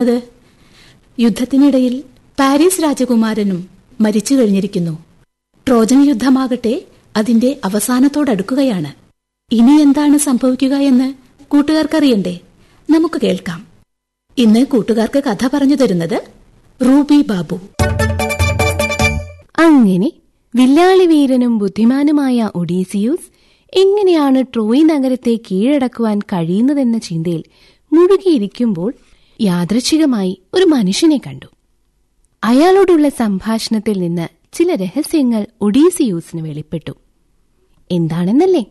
പറയുന്നത് യുദ്ധത്തിനിടയിൽ പാരീസ് രാജകുമാരനും മരിച്ചു കഴിഞ്ഞിരിക്കുന്നു ട്രോജൻ യുദ്ധമാകട്ടെ അതിന്റെ അവസാനത്തോടടുക്കുകയാണ് ഇനി എന്താണ് സംഭവിക്കുക എന്ന് കൂട്ടുകാർക്കറിയണ്ടേ നമുക്ക് കേൾക്കാം ഇന്ന് കൂട്ടുകാർക്ക് കഥ പറഞ്ഞു തരുന്നത് റൂബി ബാബു അങ്ങനെ വില്ലാളി വീരനും ബുദ്ധിമാനുമായ ഒഡീസിയൂസ് എങ്ങനെയാണ് ട്രോയ് നഗരത്തെ കീഴടക്കുവാൻ കഴിയുന്നതെന്ന ചിന്തയിൽ മുഴുകിയിരിക്കുമ്പോൾ യാദൃച്ഛികമായി ഒരു മനുഷ്യനെ കണ്ടു അയാളോടുള്ള സംഭാഷണത്തിൽ നിന്ന് ചില രഹസ്യങ്ങൾ ഒഡീസിയൂസിന് വെളിപ്പെട്ടു എന്താണെന്നല്ലേ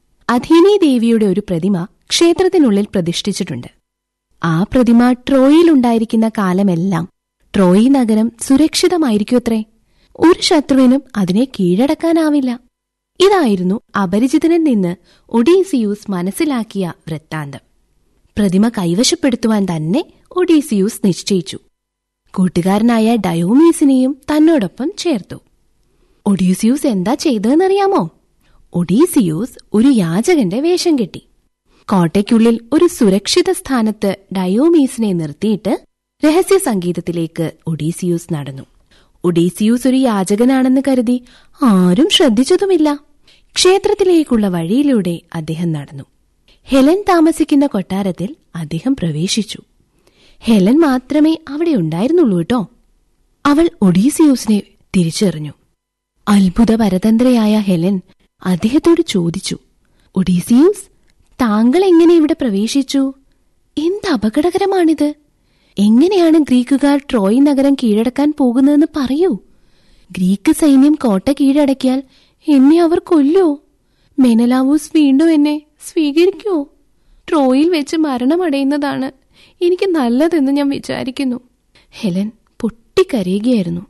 അധീനി ദേവിയുടെ ഒരു പ്രതിമ ക്ഷേത്രത്തിനുള്ളിൽ പ്രതിഷ്ഠിച്ചിട്ടുണ്ട് ആ പ്രതിമ ട്രോയിലുണ്ടായിരിക്കുന്ന കാലമെല്ലാം ട്രോയി നഗരം സുരക്ഷിതമായിരിക്കുമത്രേ ഒരു ശത്രുവിനും അതിനെ കീഴടക്കാനാവില്ല ഇതായിരുന്നു അപരിചിതനിൽ നിന്ന് ഒഡീസിയൂസ് മനസ്സിലാക്കിയ വൃത്താന്തം പ്രതിമ കൈവശപ്പെടുത്തുവാൻ തന്നെ ഒഡീസിയൂസ് നിശ്ചയിച്ചു കൂട്ടുകാരനായ ഡയോമീസിനെയും തന്നോടൊപ്പം ചേർത്തു ഒഡീസിയൂസ് എന്താ ചെയ്തതെന്നറിയാമോ ഒഡീസിയൂസ് ഒരു യാചകന്റെ വേഷം കെട്ടി കോട്ടയ്ക്കുള്ളിൽ ഒരു സുരക്ഷിത സ്ഥാനത്ത് ഡയോമീസിനെ നിർത്തിയിട്ട് രഹസ്യ സംഗീതത്തിലേക്ക് ഒഡീസിയൂസ് നടന്നു ഒഡീസിയൂസ് ഒരു യാചകനാണെന്ന് കരുതി ആരും ശ്രദ്ധിച്ചതുമില്ല ക്ഷേത്രത്തിലേക്കുള്ള വഴിയിലൂടെ അദ്ദേഹം നടന്നു ഹെലൻ താമസിക്കുന്ന കൊട്ടാരത്തിൽ അദ്ദേഹം പ്രവേശിച്ചു ഹെലൻ മാത്രമേ അവിടെ ഉണ്ടായിരുന്നുള്ളൂ കേട്ടോ അവൾ ഒഡീസിയൂസിനെ തിരിച്ചറിഞ്ഞു അത്ഭുത പരതന്ത്രയായ ഹെലൻ അദ്ദേഹത്തോട് ചോദിച്ചു ഒഡീസിയൂസ് താങ്കൾ എങ്ങനെ ഇവിടെ പ്രവേശിച്ചു എന്ത് അപകടകരമാണിത് എങ്ങനെയാണ് ഗ്രീക്കുകാർ ട്രോയ് നഗരം കീഴടക്കാൻ പോകുന്നതെന്ന് പറയൂ ഗ്രീക്ക് സൈന്യം കോട്ട കീഴടക്കിയാൽ എന്നെ അവർ കൊല്ലോ മെനലാവൂസ് വീണ്ടും എന്നെ സ്വീകരിക്കോ ട്രോയിൽ വെച്ച് മരണമടയുന്നതാണ് എനിക്ക് നല്ലതെന്ന് ഞാൻ വിചാരിക്കുന്നു ഹെലൻ പൊട്ടിക്കരയുകയായിരുന്നു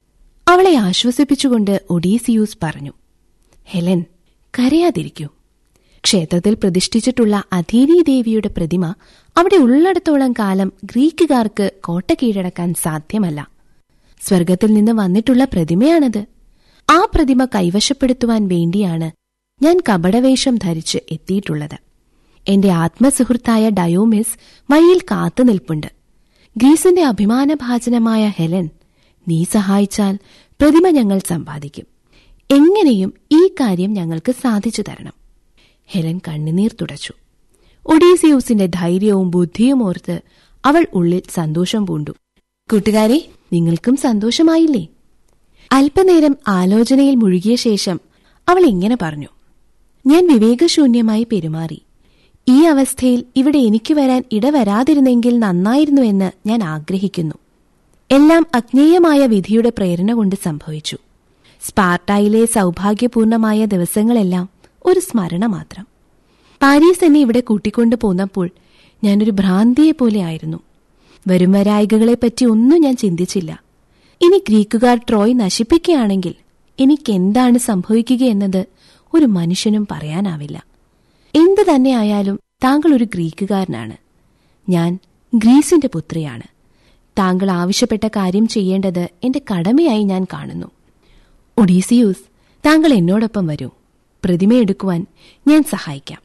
അവളെ ആശ്വസിപ്പിച്ചുകൊണ്ട് ഒഡീസിയൂസ് പറഞ്ഞു ഹെലൻ കരയാതിരിക്കൂ ക്ഷേത്രത്തിൽ പ്രതിഷ്ഠിച്ചിട്ടുള്ള അധീനി ദേവിയുടെ പ്രതിമ അവിടെ ഉള്ളിടത്തോളം കാലം ഗ്രീക്കുകാർക്ക് കോട്ട കീഴടക്കാൻ സാധ്യമല്ല സ്വർഗത്തിൽ നിന്ന് വന്നിട്ടുള്ള പ്രതിമയാണത് ആ പ്രതിമ കൈവശപ്പെടുത്തുവാൻ വേണ്ടിയാണ് ഞാൻ കപടവേഷം ധരിച്ച് എത്തിയിട്ടുള്ളത് എന്റെ ആത്മസുഹൃത്തായ ഡയോമിസ് വഴിയിൽ കാത്തു നിൽപ്പുണ്ട് ഗ്രീസിന്റെ അഭിമാനഭാജനമായ ഹെലൻ നീ സഹായിച്ചാൽ പ്രതിമ ഞങ്ങൾ സമ്പാദിക്കും എങ്ങനെയും ഈ കാര്യം ഞങ്ങൾക്ക് സാധിച്ചു തരണം ഹെലൻ കണ്ണുനീർ തുടച്ചു ഒഡീസിയൂസിന്റെ ധൈര്യവും ബുദ്ധിയും ഓർത്ത് അവൾ ഉള്ളിൽ സന്തോഷം പൂണ്ടു കൂട്ടുകാരെ നിങ്ങൾക്കും സന്തോഷമായില്ലേ അല്പനേരം ആലോചനയിൽ മുഴുകിയ ശേഷം അവൾ ഇങ്ങനെ പറഞ്ഞു ഞാൻ വിവേകശൂന്യമായി പെരുമാറി ഈ അവസ്ഥയിൽ ഇവിടെ എനിക്ക് വരാൻ ഇടവരാതിരുന്നെങ്കിൽ നന്നായിരുന്നുവെന്ന് ഞാൻ ആഗ്രഹിക്കുന്നു എല്ലാം അജ്ഞേയമായ വിധിയുടെ പ്രേരണ കൊണ്ട് സംഭവിച്ചു സ്പാർട്ടായിലെ സൗഭാഗ്യപൂർണമായ ദിവസങ്ങളെല്ലാം ഒരു സ്മരണ മാത്രം പാരീസ് എന്നെ ഇവിടെ കൂട്ടിക്കൊണ്ടു പോന്നപ്പോൾ ഞാനൊരു ഭ്രാന്തിയെ പോലെ ആയിരുന്നു വരും വരായികകളെപ്പറ്റി ഒന്നും ഞാൻ ചിന്തിച്ചില്ല ഇനി ഗ്രീക്കുകാർ ട്രോയ് നശിപ്പിക്കുകയാണെങ്കിൽ എനിക്കെന്താണ് സംഭവിക്കുകയെന്നത് ഒരു മനുഷ്യനും പറയാനാവില്ല എന്തു തന്നെയായാലും താങ്കൾ ഒരു ഗ്രീക്കുകാരനാണ് ഞാൻ ഗ്രീസിന്റെ പുത്രിയാണ് താങ്കൾ ആവശ്യപ്പെട്ട കാര്യം ചെയ്യേണ്ടത് എന്റെ കടമയായി ഞാൻ കാണുന്നു ഒഡീസിയൂസ് താങ്കൾ എന്നോടൊപ്പം വരൂ പ്രതിമയെടുക്കുവാൻ ഞാൻ സഹായിക്കാം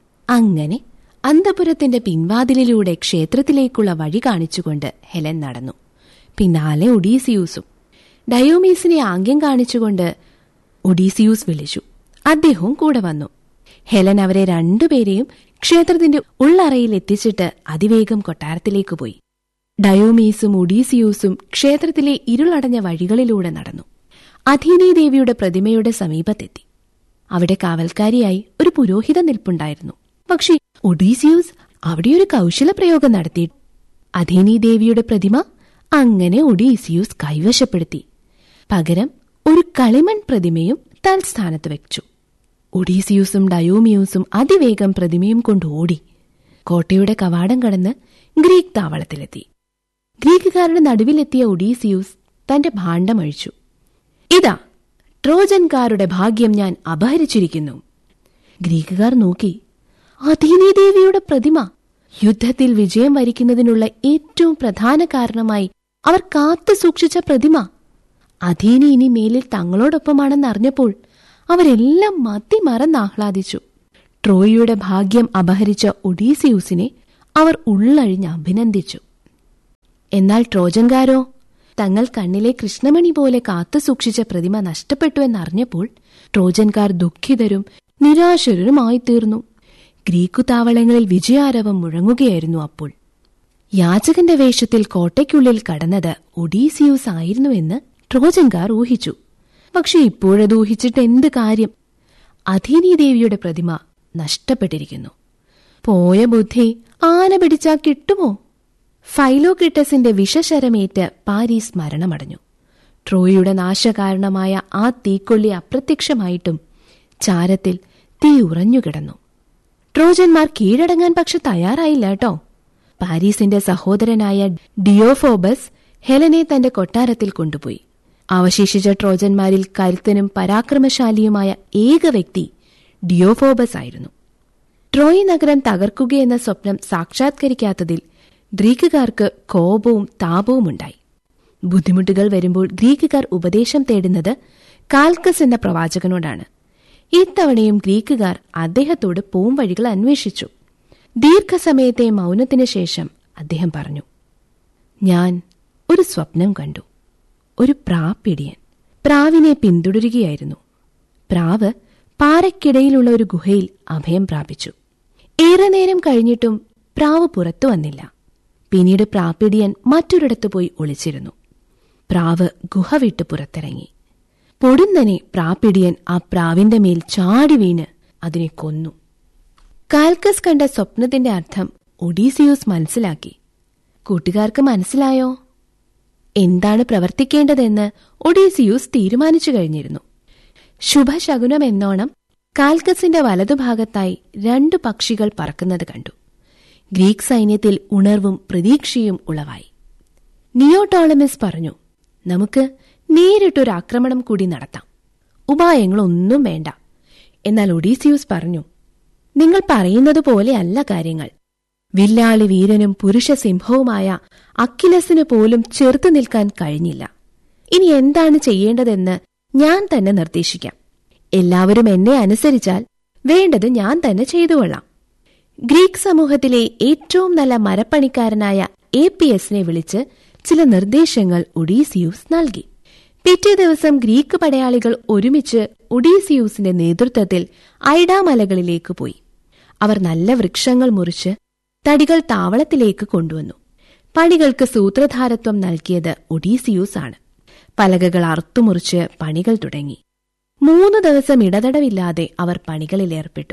അങ്ങനെ അന്തപുരത്തിന്റെ പിൻവാതിലിലൂടെ ക്ഷേത്രത്തിലേക്കുള്ള വഴി കാണിച്ചുകൊണ്ട് ഹെലൻ നടന്നു പിന്നാലെ ഒഡീസിയൂസും ഡയോമീസിനെ ആംഗ്യം കാണിച്ചുകൊണ്ട് ഒഡീസിയൂസ് വിളിച്ചു അദ്ദേഹവും കൂടെ വന്നു ഹെലൻ അവരെ രണ്ടുപേരെയും ക്ഷേത്രത്തിന്റെ ഉള്ളറയിൽ എത്തിച്ചിട്ട് അതിവേഗം കൊട്ടാരത്തിലേക്ക് പോയി ഡയോമീസും ഒഡീസിയൂസും ക്ഷേത്രത്തിലെ ഇരുളടഞ്ഞ വഴികളിലൂടെ നടന്നു അധീനി ദേവിയുടെ പ്രതിമയുടെ സമീപത്തെത്തി അവിടെ കാവൽക്കാരിയായി ഒരു പുരോഹിത നിൽപ്പുണ്ടായിരുന്നു പക്ഷേ ഒഡീസിയൂസ് അവിടെ ഒരു കൗശല പ്രയോഗം നടത്തി അധീനി ദേവിയുടെ പ്രതിമ അങ്ങനെ ഒഡീസിയൂസ് കൈവശപ്പെടുത്തി പകരം ഒരു കളിമൺ പ്രതിമയും തൽസ്ഥാനത്ത് വെച്ചു ഒഡീസിയൂസും ഡയോമിയൂസും അതിവേഗം പ്രതിമയും കൊണ്ട് ഓടി കോട്ടയുടെ കവാടം കടന്ന് ഗ്രീക്ക് താവളത്തിലെത്തി ഗ്രീക്കുകാരുടെ നടുവിലെത്തിയ ഒഡീസിയൂസ് തന്റെ ഭാണ്ഡമഴിച്ചു ഇതാ ട്രോജൻകാരുടെ ഭാഗ്യം ഞാൻ അപഹരിച്ചിരിക്കുന്നു ഗ്രീക്കുകാർ നോക്കി അധീനി ദേവിയുടെ പ്രതിമ യുദ്ധത്തിൽ വിജയം വരിക്കുന്നതിനുള്ള ഏറ്റവും പ്രധാന കാരണമായി അവർ കാത്തു സൂക്ഷിച്ച പ്രതിമ അധീനി ഇനി മേലിൽ തങ്ങളോടൊപ്പമാണെന്നറിഞ്ഞപ്പോൾ അവരെല്ലാം മതി മറന്നാഹ്ലാദിച്ചു ട്രോയിയുടെ ഭാഗ്യം അപഹരിച്ച ഒഡീസിയൂസിനെ അവർ ഉള്ളഴിഞ്ഞ് അഭിനന്ദിച്ചു എന്നാൽ ട്രോജൻകാരോ തങ്ങൾ കണ്ണിലെ കൃഷ്ണമണി പോലെ കാത്തുസൂക്ഷിച്ച പ്രതിമ നഷ്ടപ്പെട്ടുവെന്നറിഞ്ഞപ്പോൾ ട്രോജൻകാർ ദുഃഖിതരും നിരാശരുമായി തീർന്നു ഗ്രീക്കു താവളങ്ങളിൽ വിജയാരവം മുഴങ്ങുകയായിരുന്നു അപ്പോൾ യാചകന്റെ വേഷത്തിൽ കോട്ടയ്ക്കുള്ളിൽ കടന്നത് ഒഡീസിയൂസ് ആയിരുന്നുവെന്ന് ട്രോജൻകാർ ഊഹിച്ചു പക്ഷെ ഇപ്പോഴത് ഊഹിച്ചിട്ട് എന്ത് കാര്യം അധീനി ദേവിയുടെ പ്രതിമ നഷ്ടപ്പെട്ടിരിക്കുന്നു പോയ ബുദ്ധി ആന പിടിച്ചാ കിട്ടുമോ ഫൈലോക്രിട്ടസിന്റെ വിഷശരമേറ്റ് പാരീസ് മരണമടഞ്ഞു ട്രോയിയുടെ നാശകാരണമായ ആ തീക്കൊള്ളി അപ്രത്യക്ഷമായിട്ടും ചാരത്തിൽ തീ ഉറഞ്ഞുകിടന്നു ട്രോജന്മാർ കീഴടങ്ങാൻ പക്ഷെ തയ്യാറായില്ല കേട്ടോ പാരീസിന്റെ സഹോദരനായ ഡിയോഫോബസ് ഹെലനെ തന്റെ കൊട്ടാരത്തിൽ കൊണ്ടുപോയി അവശേഷിച്ച ട്രോജന്മാരിൽ കരുത്തനും പരാക്രമശാലിയുമായ ഏക വ്യക്തി ഡിയോഫോബസ് ആയിരുന്നു ട്രോയ് നഗരം തകർക്കുകയെന്ന സ്വപ്നം സാക്ഷാത്കരിക്കാത്തതിൽ ഗ്രീക്കുകാർക്ക് കോപവും താപവും ഉണ്ടായി ബുദ്ധിമുട്ടുകൾ വരുമ്പോൾ ഗ്രീക്കുകാർ ഉപദേശം തേടുന്നത് കാൽക്കസ് എന്ന പ്രവാചകനോടാണ് ഇത്തവണയും ഗ്രീക്കുകാർ അദ്ദേഹത്തോട് പോംവഴികൾ അന്വേഷിച്ചു ദീർഘസമയത്തെ മൗനത്തിന് ശേഷം അദ്ദേഹം പറഞ്ഞു ഞാൻ ഒരു സ്വപ്നം കണ്ടു ഒരു പ്രാപ്പിടിയൻ പ്രാവിനെ പിന്തുടരുകയായിരുന്നു പ്രാവ് പാറയ്ക്കിടയിലുള്ള ഒരു ഗുഹയിൽ അഭയം പ്രാപിച്ചു ഏറെ നേരം കഴിഞ്ഞിട്ടും പ്രാവ് പുറത്തു വന്നില്ല പിന്നീട് പ്രാപ്പിടിയൻ മറ്റൊരിടത്ത് പോയി ഒളിച്ചിരുന്നു പ്രാവ് ഗുഹ വിട്ട് പുറത്തിറങ്ങി പൊടുന്നനെ പ്രാപ്പിടിയൻ ആ പ്രാവിന്റെ മേൽ ചാടി വീണ് അതിനെ കൊന്നു കാൽക്കസ് കണ്ട സ്വപ്നത്തിന്റെ അർത്ഥം ഒഡീസിയൂസ് മനസ്സിലാക്കി കൂട്ടുകാർക്ക് മനസ്സിലായോ എന്താണ് പ്രവർത്തിക്കേണ്ടതെന്ന് ഒഡീസിയൂസ് തീരുമാനിച്ചു കഴിഞ്ഞിരുന്നു ശുഭശകുനം എന്നോണം കാൽക്കസിന്റെ വലതുഭാഗത്തായി രണ്ടു പക്ഷികൾ പറക്കുന്നത് കണ്ടു ഗ്രീക്ക് സൈന്യത്തിൽ ഉണർവും പ്രതീക്ഷയും ഉളവായി നിയോടോളമിസ് പറഞ്ഞു നമുക്ക് നേരിട്ടൊരു ആക്രമണം കൂടി നടത്താം ഉപായങ്ങളൊന്നും വേണ്ട എന്നാൽ ഒഡീസിയൂസ് പറഞ്ഞു നിങ്ങൾ പറയുന്നത് പോലെയല്ല കാര്യങ്ങൾ വില്ലാളി വീരനും പുരുഷ സിംഹവുമായ അക്കിലസിന് പോലും ചെറുത്തു നിൽക്കാൻ കഴിഞ്ഞില്ല ഇനി എന്താണ് ചെയ്യേണ്ടതെന്ന് ഞാൻ തന്നെ നിർദ്ദേശിക്കാം എല്ലാവരും എന്നെ അനുസരിച്ചാൽ വേണ്ടത് ഞാൻ തന്നെ ചെയ്തുകൊള്ളാം ഗ്രീക്ക് സമൂഹത്തിലെ ഏറ്റവും നല്ല മരപ്പണിക്കാരനായ എ പി എസിനെ വിളിച്ച് ചില നിർദ്ദേശങ്ങൾ ഒഡീസിയൂസ് നൽകി പിറ്റേ ദിവസം ഗ്രീക്ക് പടയാളികൾ ഒരുമിച്ച് ഒഡീസിയൂസിന്റെ നേതൃത്വത്തിൽ ഐഡാമലകളിലേക്ക് പോയി അവർ നല്ല വൃക്ഷങ്ങൾ മുറിച്ച് തടികൾ താവളത്തിലേക്ക് കൊണ്ടുവന്നു പണികൾക്ക് സൂത്രധാരത്വം നൽകിയത് ഒഡീസിയൂസ് ആണ് പലകകൾ അറുത്തുമുറിച്ച് പണികൾ തുടങ്ങി മൂന്ന് ദിവസം ഇടതടവില്ലാതെ അവർ പണികളിലേർപ്പെട്ടു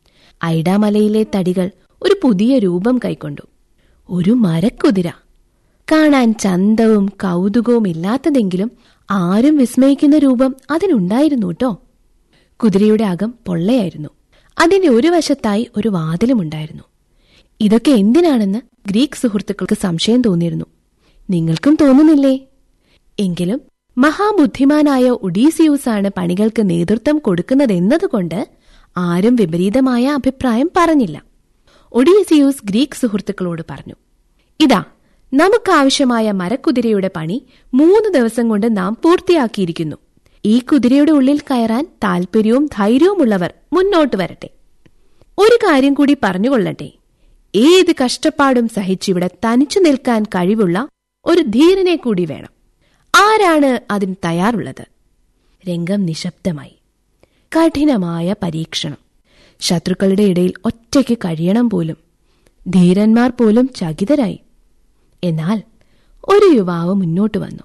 ഐഡാമലയിലെ തടികൾ ഒരു പുതിയ രൂപം കൈക്കൊണ്ടു ഒരു മരക്കുതിര കാണാൻ ചന്തവും കൗതുകവും ഇല്ലാത്തതെങ്കിലും ആരും വിസ്മയിക്കുന്ന രൂപം അതിനുണ്ടായിരുന്നു കേട്ടോ കുതിരയുടെ അകം പൊള്ളയായിരുന്നു അതിന്റെ ഒരു വശത്തായി ഒരു വാതിലുമുണ്ടായിരുന്നു ഇതൊക്കെ എന്തിനാണെന്ന് ഗ്രീക്ക് സുഹൃത്തുക്കൾക്ക് സംശയം തോന്നിയിരുന്നു നിങ്ങൾക്കും തോന്നുന്നില്ലേ എങ്കിലും മഹാബുദ്ധിമാനായ ഒഡീസിയൂസാണ് പണികൾക്ക് നേതൃത്വം കൊടുക്കുന്നതെന്നതുകൊണ്ട് ആരും വിപരീതമായ അഭിപ്രായം പറഞ്ഞില്ല ഒഡീസിയൂസ് ഗ്രീക്ക് സുഹൃത്തുക്കളോട് പറഞ്ഞു ഇതാ നമുക്കാവശ്യമായ മരക്കുതിരയുടെ പണി മൂന്ന് ദിവസം കൊണ്ട് നാം പൂർത്തിയാക്കിയിരിക്കുന്നു ഈ കുതിരയുടെ ഉള്ളിൽ കയറാൻ താൽപ്പര്യവും ധൈര്യവുമുള്ളവർ മുന്നോട്ട് വരട്ടെ ഒരു കാര്യം കൂടി പറഞ്ഞുകൊള്ളട്ടെ ഏത് കഷ്ടപ്പാടും സഹിച്ചിവിടെ തനിച്ചു നിൽക്കാൻ കഴിവുള്ള ഒരു ധീരനെ കൂടി വേണം ആരാണ് അതിന് തയ്യാറുള്ളത് രംഗം നിശബ്ദമായി കഠിനമായ പരീക്ഷണം ശത്രുക്കളുടെ ഇടയിൽ ഒറ്റയ്ക്ക് കഴിയണം പോലും ധീരന്മാർ പോലും ചകിതരായി എന്നാൽ ഒരു യുവാവ് മുന്നോട്ട് വന്നു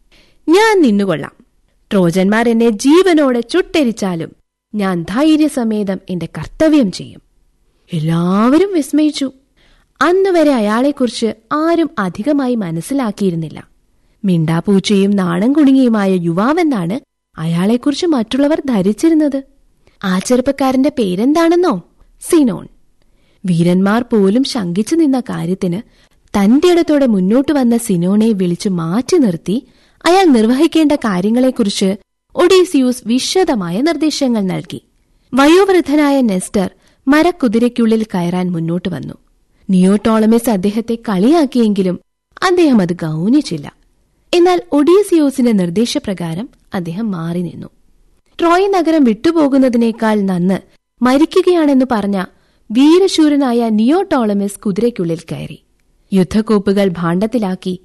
ഞാൻ നിന്നുകൊള്ളാം ട്രോജന്മാർ എന്നെ ജീവനോടെ ചുട്ടെരിച്ചാലും ഞാൻ ധൈര്യസമേതം എന്റെ കർത്തവ്യം ചെയ്യും എല്ലാവരും വിസ്മയിച്ചു അന്നുവരെ അയാളെക്കുറിച്ച് ആരും അധികമായി മനസ്സിലാക്കിയിരുന്നില്ല മിണ്ടാപ്പൂച്ചയും നാണം കുണുങ്ങിയുമായ യുവാവെന്നാണ് അയാളെക്കുറിച്ച് മറ്റുള്ളവർ ധരിച്ചിരുന്നത് ആ ചെറുപ്പക്കാരന്റെ പേരെന്താണെന്നോ സിനോൺ വീരന്മാർ പോലും ശങ്കിച്ചു നിന്ന കാര്യത്തിന് തന്റെ ഇടത്തോടെ മുന്നോട്ട് വന്ന സിനോനെ വിളിച്ചു മാറ്റി നിർത്തി അയാൾ നിർവഹിക്കേണ്ട കാര്യങ്ങളെക്കുറിച്ച് ഒഡീസിയൂസ് വിശദമായ നിർദ്ദേശങ്ങൾ നൽകി വയോവൃദ്ധനായ നെസ്റ്റർ മരക്കുതിരയ്ക്കുള്ളിൽ കയറാൻ മുന്നോട്ട് വന്നു നിയോടോളമിസ് അദ്ദേഹത്തെ കളിയാക്കിയെങ്കിലും അദ്ദേഹം അത് ഗൗനിച്ചില്ല എന്നാൽ ഒഡീസിയോസിന്റെ നിർദ്ദേശപ്രകാരം അദ്ദേഹം മാറി നിന്നു ട്രോയ് നഗരം വിട്ടുപോകുന്നതിനേക്കാൾ നന്ന് മരിക്കുകയാണെന്ന് പറഞ്ഞ വീരശൂരനായ നിയോടോളമിസ് കുതിരയ്ക്കുള്ളിൽ കയറി യുദ്ധക്കോപ്പുകൾ ഭാണ്ഡത്തിലാക്കി